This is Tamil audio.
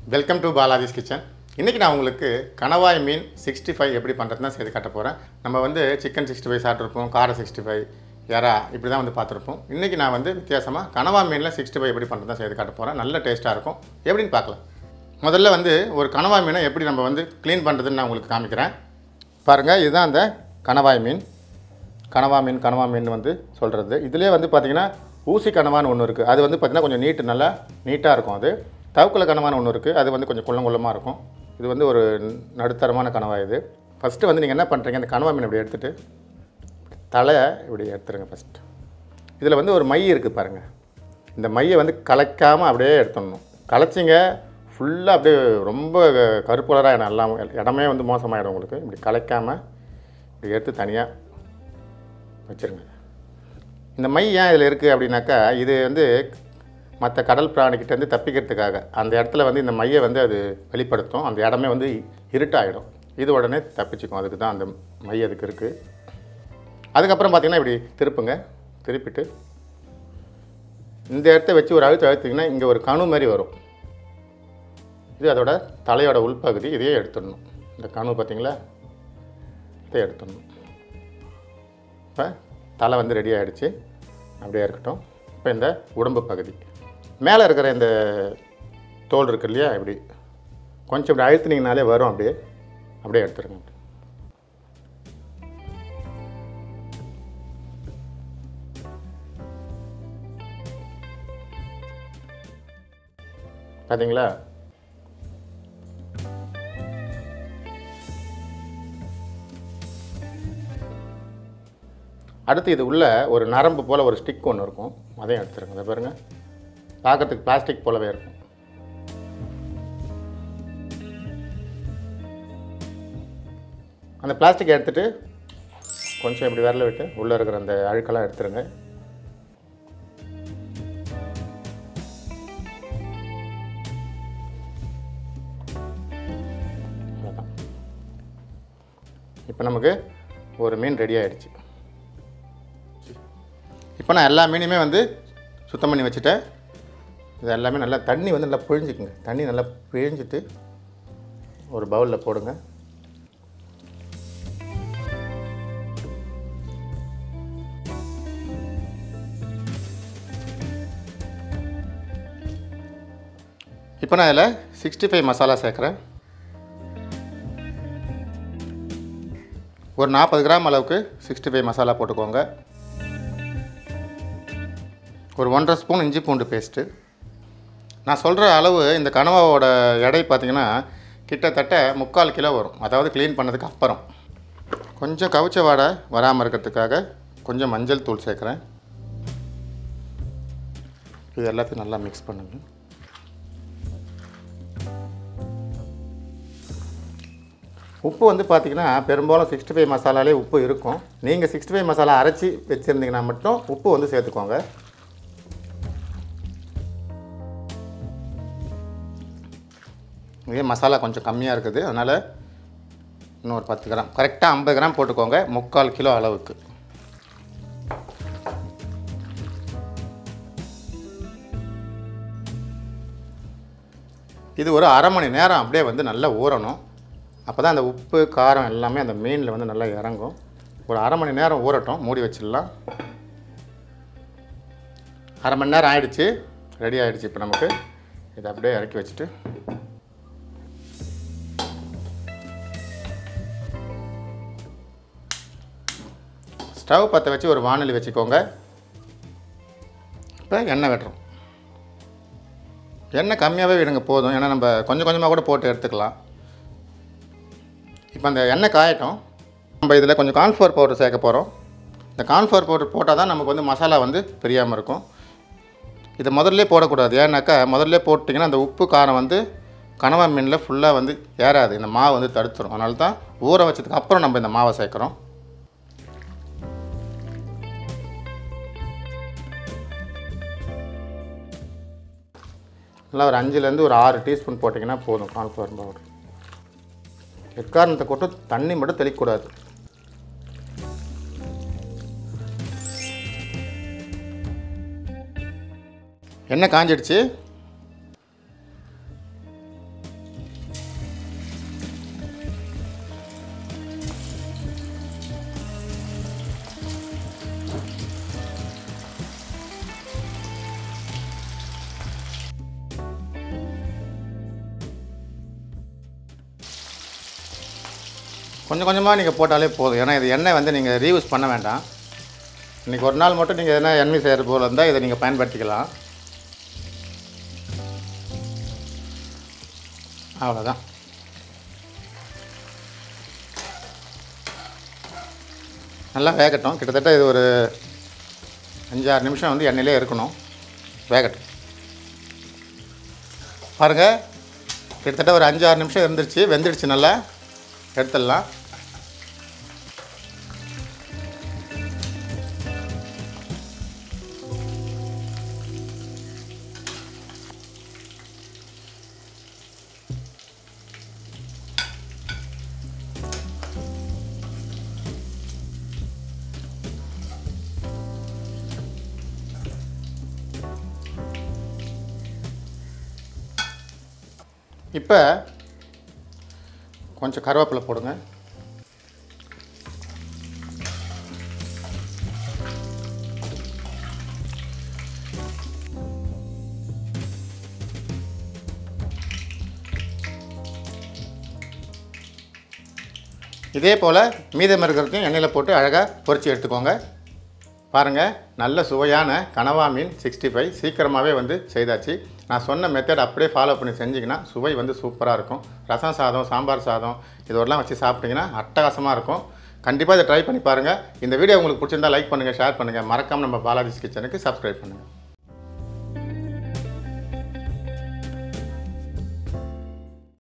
வெல்கம் டு பாலாஜிஸ் கிச்சன் இன்றைக்கி நான் உங்களுக்கு கணவாய் மீன் சிக்ஸ்டி ஃபைவ் எப்படி பண்ணுறதுன்னு செய்து காட்ட போகிறேன் நம்ம வந்து சிக்கன் சிக்ஸ்டி ஃபைவ் சாப்பிட்ருப்போம் கார சிக்ஸ்டி ஃபைவ் எறா இப்படி தான் வந்து பார்த்துருப்போம் இன்றைக்கி நான் வந்து வித்தியாசமாக கனவா மீனில் சிக்ஸ்டி ஃபைவ் எப்படி பண்ணுறதுன்னு செய்து காட்ட போகிறேன் நல்ல டேஸ்ட்டாக இருக்கும் எப்படின்னு பார்க்கலாம் முதல்ல வந்து ஒரு கனவா மீனை எப்படி நம்ம வந்து க்ளீன் பண்ணுறதுன்னு நான் உங்களுக்கு காமிக்கிறேன் பாருங்கள் இதுதான் அந்த கணவாய் மீன் கனவா மீன் கனவா மீன் வந்து சொல்கிறது இதுலேயே வந்து பார்த்திங்கன்னா ஊசி கனவான்னு ஒன்று இருக்குது அது வந்து பார்த்திங்கன்னா கொஞ்சம் நீட்டு நல்லா நீட்டாக இருக்கும் அது தவுக்குல கனவான்னு ஒன்று இருக்குது அது வந்து கொஞ்சம் குள்ளம் குள்ளமாக இருக்கும் இது வந்து ஒரு நடுத்தரமான கனவா இது ஃபஸ்ட்டு வந்து நீங்கள் என்ன பண்ணுறீங்க இந்த கனவா மீன் இப்படி எடுத்துகிட்டு தலையை இப்படி எடுத்துருங்க ஃபஸ்ட்டு இதில் வந்து ஒரு மை இருக்குது பாருங்கள் இந்த மையை வந்து கலைக்காமல் அப்படியே எடுத்துடணும் கலைச்சிங்க ஃபுல்லாக அப்படியே ரொம்ப கருப்பு கலராக நல்லா இடமே வந்து மோசமாயிடும் உங்களுக்கு இப்படி கலைக்காமல் இப்படி எடுத்து தனியாக வச்சுருங்க இந்த மை ஏன் இதில் இருக்குது அப்படின்னாக்கா இது வந்து மற்ற கடல் பிராணிக்கிட்டேருந்து தப்பிக்கிறதுக்காக அந்த இடத்துல வந்து இந்த மையை வந்து அது வெளிப்படுத்தும் அந்த இடமே வந்து இருட்டாயிடும் இது உடனே தப்பிச்சுக்கும் அதுக்கு தான் அந்த மை அதுக்கு இருக்குது அதுக்கப்புறம் பார்த்திங்கன்னா இப்படி திருப்புங்க திருப்பிட்டு இந்த இடத்த வச்சு ஒரு அழுத்து அழுத்திங்கன்னா இங்கே ஒரு கணு மாதிரி வரும் இது அதோட தலையோட உள்பகுதி இதையே எடுத்துடணும் இந்த கணு பார்த்தீங்களா இதை எடுத்துடணும் இப்போ தலை வந்து ரெடி ஆகிடுச்சு அப்படியே இருக்கட்டும் இப்போ இந்த உடம்பு பகுதி மேலே இருக்கிற இந்த தோல் இருக்கு இல்லையா இப்படி கொஞ்சம் இப்படி அழுத்துனீங்கனாலே வரும் அப்படியே அப்படியே எடுத்துருங்க பார்த்தீங்களா அடுத்து இது உள்ள ஒரு நரம்பு போல் ஒரு ஸ்டிக் ஒன்று இருக்கும் அதையும் எடுத்துருங்க அதை பாருங்கள் பார்க்கறதுக்கு பிளாஸ்டிக் போலவே இருக்கும் அந்த பிளாஸ்டிக் எடுத்துகிட்டு கொஞ்சம் இப்படி விரல விட்டு உள்ளே இருக்கிற அந்த அழுக்கெல்லாம் எடுத்துருங்க அவ்வளோதான் இப்போ நமக்கு ஒரு மீன் ரெடி ஆகிடுச்சு இப்போ நான் எல்லா மீனையுமே வந்து சுத்தம் பண்ணி வச்சுட்டேன் இது எல்லாமே நல்லா தண்ணி வந்து நல்லா பிழிஞ்சுக்குங்க தண்ணி நல்லா பிழிஞ்சிட்டு ஒரு பவுலில் போடுங்க இப்போ நான் இதில் சிக்ஸ்டி ஃபைவ் மசாலா சேர்க்குறேன் ஒரு நாற்பது கிராம் அளவுக்கு சிக்ஸ்டி ஃபைவ் மசாலா போட்டுக்கோங்க ஒரு ஒன்றரை ஸ்பூன் இஞ்சி பூண்டு பேஸ்ட்டு நான் சொல்கிற அளவு இந்த கனவாவோட எடை பார்த்திங்கன்னா கிட்டத்தட்ட முக்கால் கிலோ வரும் அதாவது க்ளீன் பண்ணதுக்கு அப்புறம் கொஞ்சம் கவுச்ச வாடை வராமல் இருக்கிறதுக்காக கொஞ்சம் மஞ்சள் தூள் சேர்க்குறேன் இது எல்லாத்தையும் நல்லா மிக்ஸ் பண்ணுங்க உப்பு வந்து பார்த்திங்கன்னா பெரும்பாலும் சிக்ஸ்டி ஃபைவ் மசாலாலே உப்பு இருக்கும் நீங்கள் சிக்ஸ்டி ஃபைவ் மசாலா அரைச்சி வச்சுருந்தீங்கன்னா மட்டும் உப்பு வந்து சேர்த்துக்கோங்க இதே மசாலா கொஞ்சம் கம்மியாக இருக்குது அதனால் இன்னும் ஒரு பத்து கிராம் கரெக்டாக ஐம்பது கிராம் போட்டுக்கோங்க முக்கால் கிலோ அளவுக்கு இது ஒரு அரை மணி நேரம் அப்படியே வந்து நல்லா ஊறணும் அப்போ தான் அந்த உப்பு காரம் எல்லாமே அந்த மீனில் வந்து நல்லா இறங்கும் ஒரு அரை மணி நேரம் ஊறட்டும் மூடி வச்சிடலாம் அரை மணி நேரம் ஆயிடுச்சு ரெடி ஆகிடுச்சு இப்போ நமக்கு இதை அப்படியே இறக்கி வச்சுட்டு ஸ்டவ் பற்ற வச்சு ஒரு வானொலி வச்சுக்கோங்க இப்போ எண்ணெய் வெட்டுறோம் எண்ணெய் கம்மியாகவே விடுங்க போதும் ஏன்னா நம்ம கொஞ்சம் கொஞ்சமாக கூட போட்டு எடுத்துக்கலாம் இப்போ அந்த எண்ணெய் காயட்டும் நம்ம இதில் கொஞ்சம் கார்ன்ஃப்ளவர் பவுடர் சேர்க்க போகிறோம் இந்த கார்ன்ஃப்ளவர் பவுடர் போட்டால் தான் நமக்கு வந்து மசாலா வந்து பிரியாமல் இருக்கும் இதை முதல்ல போடக்கூடாது ஏன்னாக்கா முதல்ல போட்டிங்கன்னா அந்த உப்பு காரம் வந்து கனவா மீனில் ஃபுல்லாக வந்து ஏறாது இந்த மாவு வந்து தடுத்துரும் அதனால தான் ஊற வச்சதுக்கு அப்புறம் நம்ம இந்த மாவை சேர்க்குறோம் நல்லா ஒரு அஞ்சுலேருந்து ஒரு ஆறு டீஸ்பூன் போட்டிங்கன்னா போதும் கார்ன்ஃப்ளவர் பவுடர் எக்காரணத்தை கொட்டு தண்ணி மட்டும் தெளிக்கக்கூடாது எண்ணெய் காஞ்சிடுச்சு கொஞ்சம் கொஞ்சமாக நீங்கள் போட்டாலே போதும் ஏன்னா இது எண்ணெய் வந்து நீங்கள் ரீயூஸ் பண்ண வேண்டாம் இன்றைக்கி ஒரு நாள் மட்டும் நீங்கள் எதனா எண்ணெய் செய்கிற போல் இருந்தால் இதை நீங்கள் பயன்படுத்திக்கலாம் அவ்வளோதான் நல்லா வேகட்டும் கிட்டத்தட்ட இது ஒரு அஞ்சாறு நிமிஷம் வந்து எண்ணெயிலே இருக்கணும் வேகட்டும் பாருங்கள் கிட்டத்தட்ட ஒரு அஞ்சாறு நிமிஷம் இருந்துருச்சு வெந்துடுச்சு நல்லா எடுத்துடலாம் இப்போ கொஞ்சம் கருவேப்பிலை போடுங்க இதே போல் மீதம் இருக்கிறதையும் எண்ணெயில் போட்டு அழகாக பொரிச்சு எடுத்துக்கோங்க பாருங்கள் நல்ல சுவையான கனவா மீன் சிக்ஸ்டி ஃபைவ் சீக்கிரமாகவே வந்து செய்தாச்சு நான் சொன்ன மெத்தட் அப்படியே ஃபாலோ பண்ணி செஞ்சிங்கன்னா சுவை வந்து சூப்பராக இருக்கும் ரசம் சாதம் சாம்பார் சாதம் இதெல்லாம் வச்சு சாப்பிட்டிங்கன்னா அட்டகாசமாக இருக்கும் கண்டிப்பாக இதை ட்ரை பண்ணி பாருங்கள் இந்த வீடியோ உங்களுக்கு பிடிச்சிருந்தா லைக் பண்ணுங்கள் ஷேர் பண்ணுங்கள் மறக்காமல் நம்ம பாலாஜிஸ் கிச்சனுக்கு சப்ஸ்கிரைப் பண்ணுங்கள்